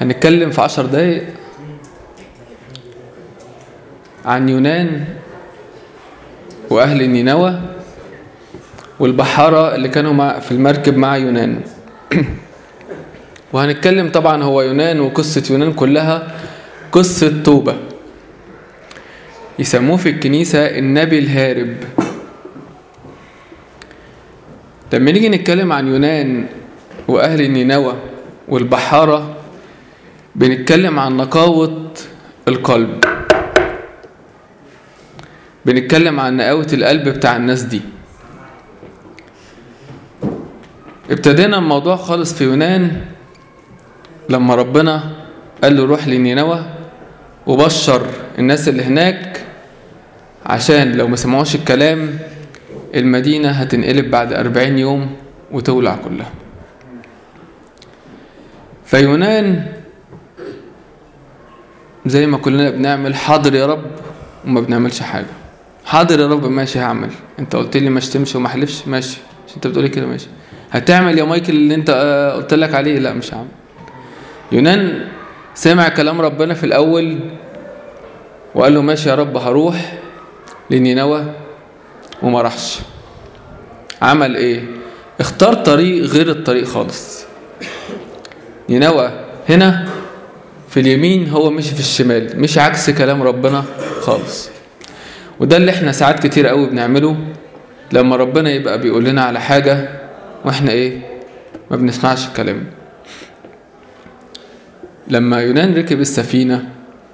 هنتكلم في عشر دقايق عن يونان وأهل نينوى والبحارة اللي كانوا مع في المركب مع يونان وهنتكلم طبعا هو يونان وقصة يونان كلها قصة توبة يسموه في الكنيسة النبي الهارب لما نيجي نتكلم عن يونان وأهل نينوى والبحارة بنتكلم عن نقاوة القلب بنتكلم عن نقاوة القلب بتاع الناس دي ابتدينا الموضوع خالص في يونان لما ربنا قال له روح لنينوى وبشر الناس اللي هناك عشان لو ما سمعوش الكلام المدينة هتنقلب بعد أربعين يوم وتولع كلها فيونان زي ما كلنا بنعمل حاضر يا رب وما بنعملش حاجة حاضر يا رب ماشي هعمل انت قلت لي ما اشتمش وما احلفش ماشي مش انت بتقولي كده ماشي هتعمل يا مايكل اللي انت آه، قلت لك عليه لا مش هعمل يونان سمع كلام ربنا في الاول وقال له ماشي يا رب هروح لنينوى وما راحش عمل ايه اختار طريق غير الطريق خالص نينوى هنا في اليمين هو مشي في الشمال مشي عكس كلام ربنا خالص وده اللي احنا ساعات كتير قوي بنعمله لما ربنا يبقى بيقول لنا على حاجة واحنا ايه ما بنسمعش الكلام لما يونان ركب السفينة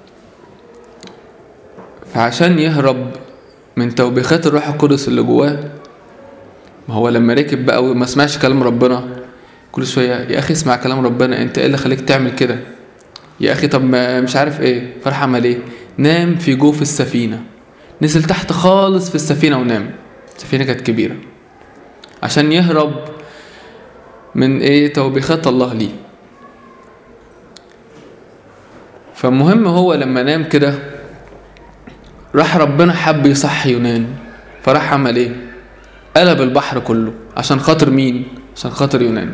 فعشان يهرب من توبيخات الروح القدس اللي جواه ما هو لما ركب بقى وما سمعش كلام ربنا كل شوية يا أخي اسمع كلام ربنا أنت إيه اللي خليك تعمل كده يا أخي طب ما مش عارف إيه فرح عمل إيه نام في جوف السفينة نزل تحت خالص في السفينة ونام السفينة كانت كبيرة عشان يهرب من إيه توبيخات الله ليه فالمهم هو لما نام كده راح ربنا حب يصحي يونان فراح عمل ايه قلب البحر كله عشان خاطر مين عشان خاطر يونان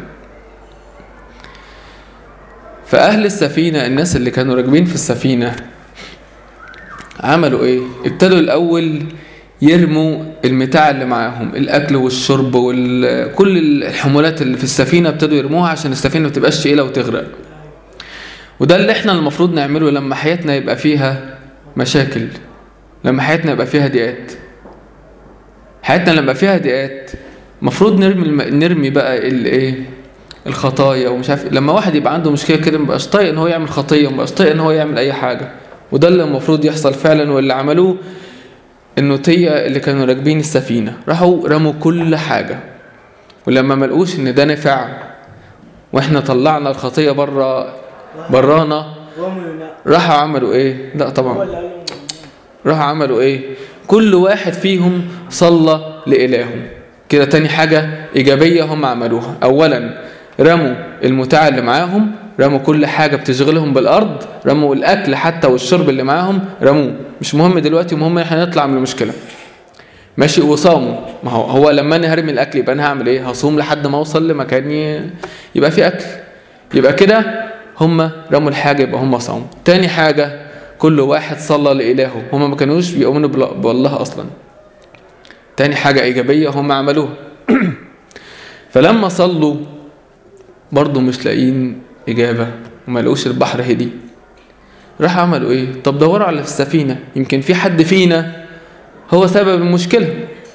فأهل السفينة الناس اللي كانوا راكبين في السفينة عملوا ايه ابتدوا الأول يرموا المتاع اللي معاهم الأكل والشرب وكل الحمولات اللي في السفينة ابتدوا يرموها عشان السفينة ما تبقاش تقيلة وتغرق وده اللي احنا المفروض نعمله لما حياتنا يبقى فيها مشاكل لما حياتنا يبقى فيها ضيقات حياتنا لما فيها ضيقات المفروض نرمي الم... نرمي بقى الايه الخطايا ومش عارف لما واحد يبقى عنده مشكله كده مبقاش طايق ان هو يعمل خطيه مبقاش طايق ان هو يعمل اي حاجه وده اللي المفروض يحصل فعلا واللي عملوه النوتيه اللي كانوا راكبين السفينه راحوا رموا كل حاجه ولما ما لقوش ان ده نفع واحنا طلعنا الخطيه بره برانا راحوا عملوا ايه لا طبعا راحوا عملوا ايه كل واحد فيهم صلى لإلهه كده تاني حاجة إيجابية هم عملوها أولا رموا المتاع اللي معاهم رموا كل حاجة بتشغلهم بالأرض رموا الأكل حتى والشرب اللي معاهم رموه مش مهم دلوقتي مهم احنا نطلع من المشكلة ماشي وصاموا ما هو هو لما انا هرمي الاكل يبقى انا هعمل ايه هصوم لحد ما اوصل لمكان يبقى فيه اكل يبقى كده هم رموا الحاجه يبقى هم صاموا تاني حاجه كل واحد صلى لإلهه هم ما كانوش بيؤمنوا بالله أصلا تاني حاجة إيجابية هم عملوها فلما صلوا برضو مش لاقيين إجابة وما لقوش البحر هدي راح عملوا إيه طب دوروا على في السفينة يمكن في حد فينا هو سبب المشكلة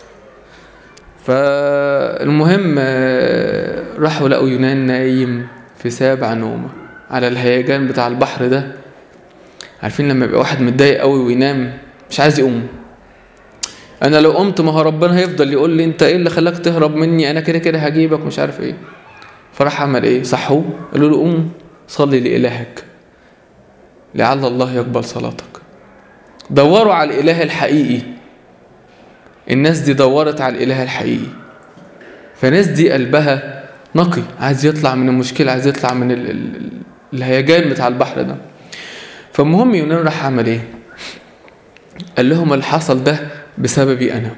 فالمهم راحوا لقوا يونان نايم في سابع نومة على الهيجان بتاع البحر ده عارفين لما يبقى واحد متضايق قوي وينام مش عايز يقوم انا لو قمت ما هو ربنا هيفضل يقول لي انت ايه اللي خلاك تهرب مني انا كده كده هجيبك مش عارف ايه فراح عمل ايه صحوه قالوا له قوم صلي لالهك لعل الله يقبل صلاتك دوروا على الاله الحقيقي الناس دي دورت على الاله الحقيقي فالناس دي قلبها نقي عايز يطلع من المشكله عايز يطلع من ال ال الهيجان بتاع البحر ده فالمهم يونان راح عمل ايه قال لهم اللي حصل ده بسببي انا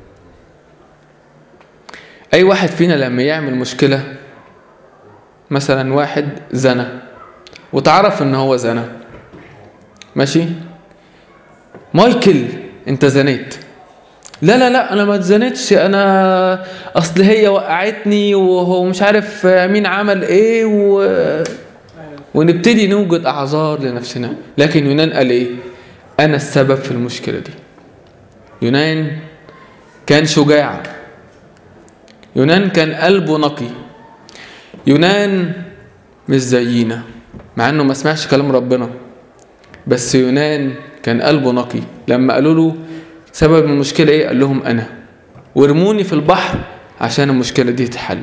اي واحد فينا لما يعمل مشكلة مثلا واحد زنى وتعرف ان هو زنى ماشي مايكل انت زنيت لا لا لا انا ما اتزنتش انا اصل هي وقعتني وهو مش عارف مين عمل ايه و... ونبتدي نوجد اعذار لنفسنا لكن يونان قال ايه انا السبب في المشكله دي يونان كان شجاع يونان كان قلبه نقي يونان مش زينا مع انه ما سمعش كلام ربنا بس يونان كان قلبه نقي لما قالوا له سبب المشكله ايه قال لهم انا وارموني في البحر عشان المشكله دي تتحل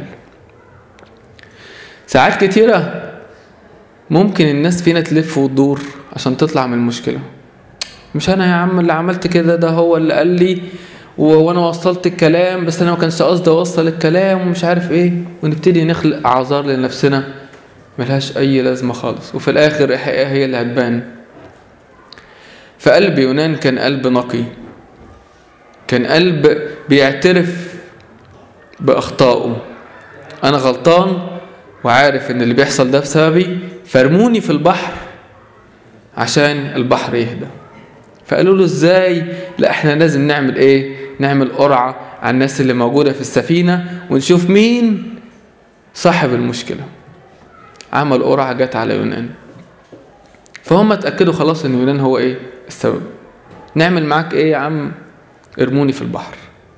ساعات كتيره ممكن الناس فينا تلف وتدور عشان تطلع من المشكله مش انا يا عم اللي عملت كده ده هو اللي قال لي وانا وصلت الكلام بس انا ما كانش قصدي اوصل الكلام ومش عارف ايه ونبتدي نخلق اعذار لنفسنا ملهاش اي لازمه خالص وفي الاخر الحقيقه هي اللي هتبان فقلب يونان كان قلب نقي كان قلب بيعترف باخطائه انا غلطان وعارف ان اللي بيحصل ده بسببي فارموني في البحر عشان البحر يهدى فقالوا له ازاي لا احنا لازم نعمل ايه نعمل قرعة على الناس اللي موجودة في السفينة ونشوف مين صاحب المشكلة عمل قرعة جت على يونان فهم اتأكدوا خلاص ان يونان هو ايه السبب نعمل معاك ايه يا عم ارموني في البحر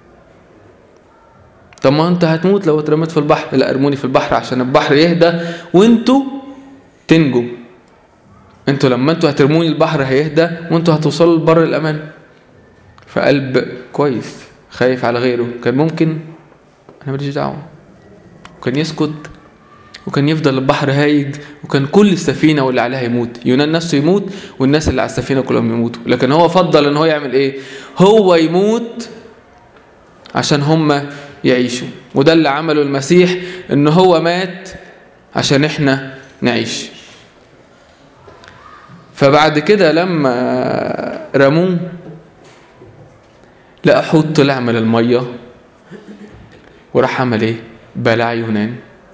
طب ما انت هتموت لو اترميت في البحر لا ارموني في البحر عشان البحر يهدى وانتوا تنجوا انتوا لما انتوا هترموني البحر هيهدى وانتوا هتوصلوا لبر الامان فقلب كويس خايف على غيره كان ممكن انا ماليش دعوه وكان يسكت وكان يفضل البحر هايج وكان كل السفينه واللي عليها يموت يونان نفسه يموت والناس اللي على السفينه كلهم يموتوا لكن هو فضل ان هو يعمل ايه هو يموت عشان هم يعيشوا وده اللي عمله المسيح ان هو مات عشان احنا نعيش فبعد كده لما رموه لقى حوت طلع من الميه وراح عمل ايه بلع يونان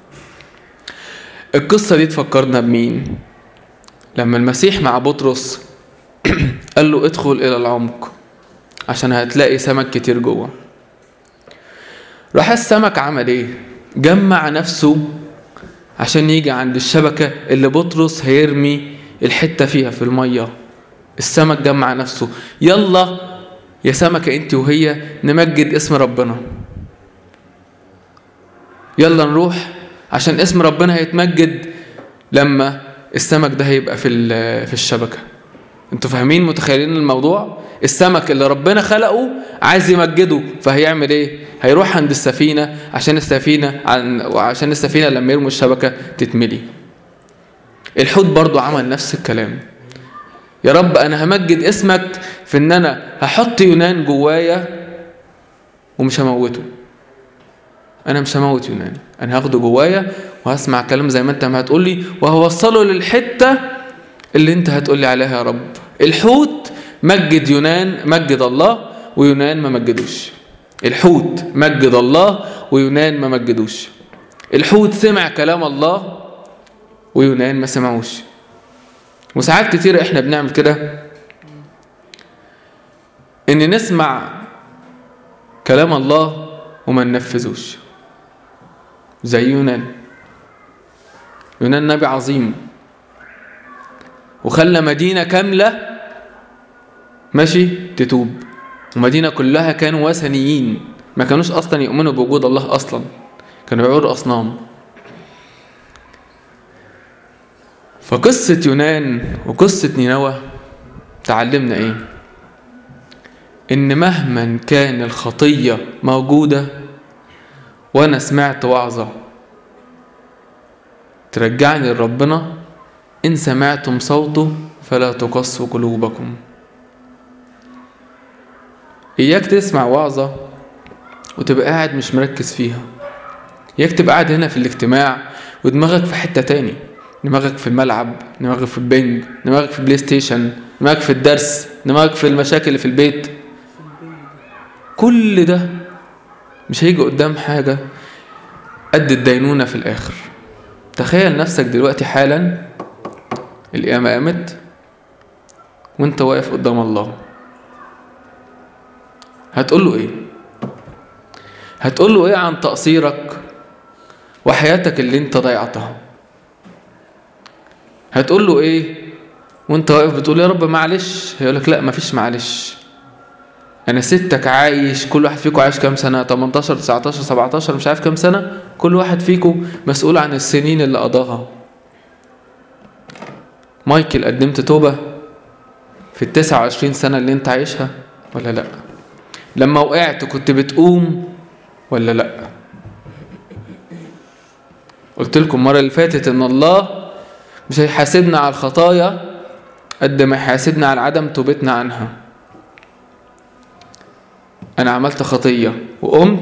القصة دي تفكرنا بمين لما المسيح مع بطرس قال له ادخل الى العمق عشان هتلاقي سمك كتير جوه راح السمك عمل ايه جمع نفسه عشان يجي عند الشبكة اللي بطرس هيرمي الحتة فيها في المية السمك جمع نفسه يلا يا سمكة انت وهي نمجد اسم ربنا يلا نروح عشان اسم ربنا هيتمجد لما السمك ده هيبقى في في الشبكة انتوا فاهمين متخيلين الموضوع السمك اللي ربنا خلقه عايز يمجده فهيعمل ايه هيروح عند السفينة عشان السفينة وعشان السفينة لما يرموا الشبكة تتملي الحوت برضو عمل نفس الكلام يا رب انا همجد اسمك في ان انا هحط يونان جوايا ومش هموته انا مش هموت يونان انا هاخده جوايا وهسمع كلام زي ما انت ما هتقول لي وهوصله للحته اللي انت هتقول لي عليها يا رب الحوت مجد يونان مجد الله ويونان ما مجدوش الحوت مجد الله ويونان ما مجدوش الحوت سمع كلام الله ويونان ما سمعوش وساعات كتير احنا بنعمل كده ان نسمع كلام الله وما ننفذوش زي يونان يونان نبي عظيم وخلى مدينة كاملة ماشي تتوب ومدينة كلها كانوا وثنيين ما كانوش أصلا يؤمنوا بوجود الله أصلا كانوا يعبدوا أصنام فقصة يونان وقصة نينوى تعلمنا ايه ان مهما كان الخطية موجودة وانا سمعت وعظة ترجعني لربنا ان سمعتم صوته فلا تقصوا قلوبكم اياك تسمع وعظة وتبقى قاعد مش مركز فيها اياك تبقى قاعد هنا في الاجتماع ودماغك في حتة تاني دماغك في الملعب دماغك في البنج دماغك في البلاي ستيشن دماغك في الدرس دماغك في المشاكل اللي في البيت كل ده مش هيجي قدام حاجة قد الدينونة في الآخر تخيل نفسك دلوقتي حالا القيامة قامت وانت واقف قدام الله هتقول له ايه هتقول له ايه عن تقصيرك وحياتك اللي انت ضيعتها هتقول له ايه وانت واقف بتقول يا رب معلش هيقول لك لا مفيش معلش انا ستك عايش كل واحد فيكم عايش كام سنه 18 19 17 مش عارف كام سنه كل واحد فيكم مسؤول عن السنين اللي قضاها مايكل قدمت توبه في ال 29 سنه اللي انت عايشها ولا لا لما وقعت كنت بتقوم ولا لا قلت لكم المره اللي فاتت ان الله مش هيحاسبنا على الخطايا قد ما يحاسبنا على عدم توبتنا عنها انا عملت خطيه وقمت